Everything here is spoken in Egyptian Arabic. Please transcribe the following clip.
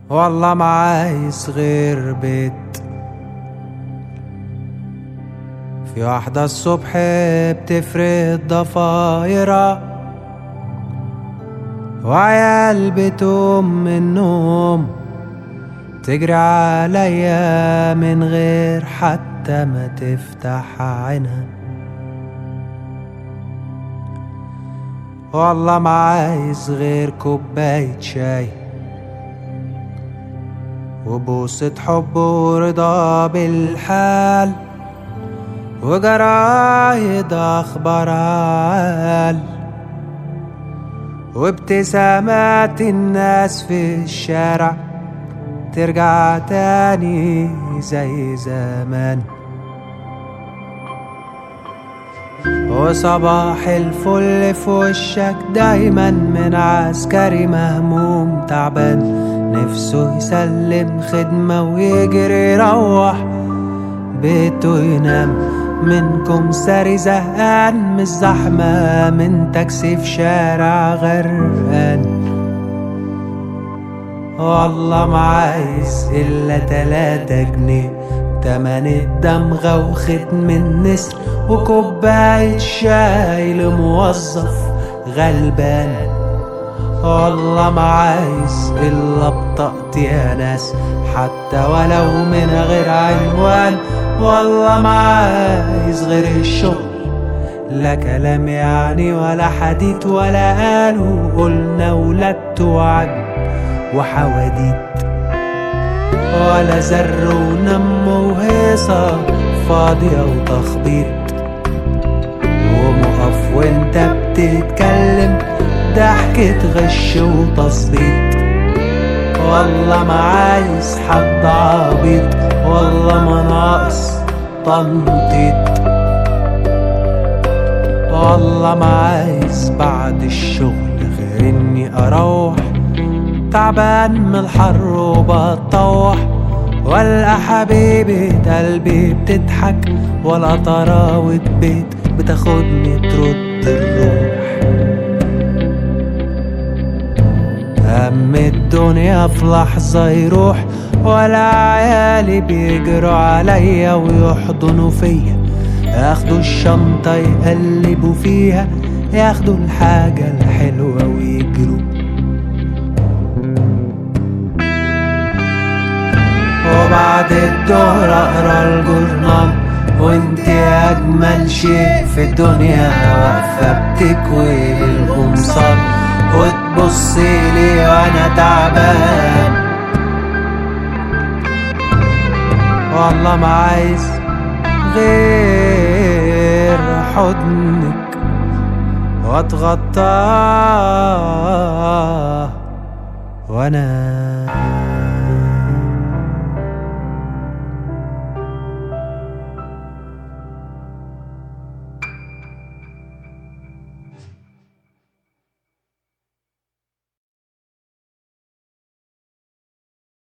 والله ما عايز غير بيت في واحدة الصبح بتفرد ضفايرها وعيال بتقوم من النوم تجري عليا من غير حتى ما تفتح عينها والله ما عايز غير كوباية شاي وبوسة حب ورضا بالحال وجرايد أخبار عال وابتسامات الناس في الشارع ترجع تاني زي زمان وصباح الفل في وشك دايما من عسكري مهموم تعبان نفسه يسلم خدمة ويجري يروح بيته ينام منكم ساري زهقان من الزحمة من تاكسي في شارع غرقان والله ما عايز إلا تلاتة جنيه تمن الدمغة وختم النسر وكوباية شاي لموظف غلبان والله ما عايز إلا بطاقتي يا ناس حتى ولو من غير عنوان والله ما عايز غير الشغل لا كلام يعني ولا حديث ولا قالوا قلنا ولدت وعد وحواديت ولا زر ونم وهيصة فاضية وتخبيط ومقف وانت بتتكلم ضحكة غش وتصبيط والله ما عايز حد عبيط والله ما ناقص تنطيط والله ما عايز بعد الشغل غير اني اروح تعبان من الحر وبتطوح ولا حبيبة قلبي بتضحك ولا طراوة بيت بتاخدني ترد الروح هم الدنيا في لحظة يروح ولا عيالي بيجروا عليا ويحضنوا فيا ياخدوا الشنطة يقلبوا فيها ياخدوا الحاجة الحلوة ويجروا وبعد الظهر اقرا الجورنال وانت اجمل شيء في الدنيا واقفه بتكوي القمصان وتبصي لي وانا تعبان والله ما عايز غير حضنك واتغطاه وانا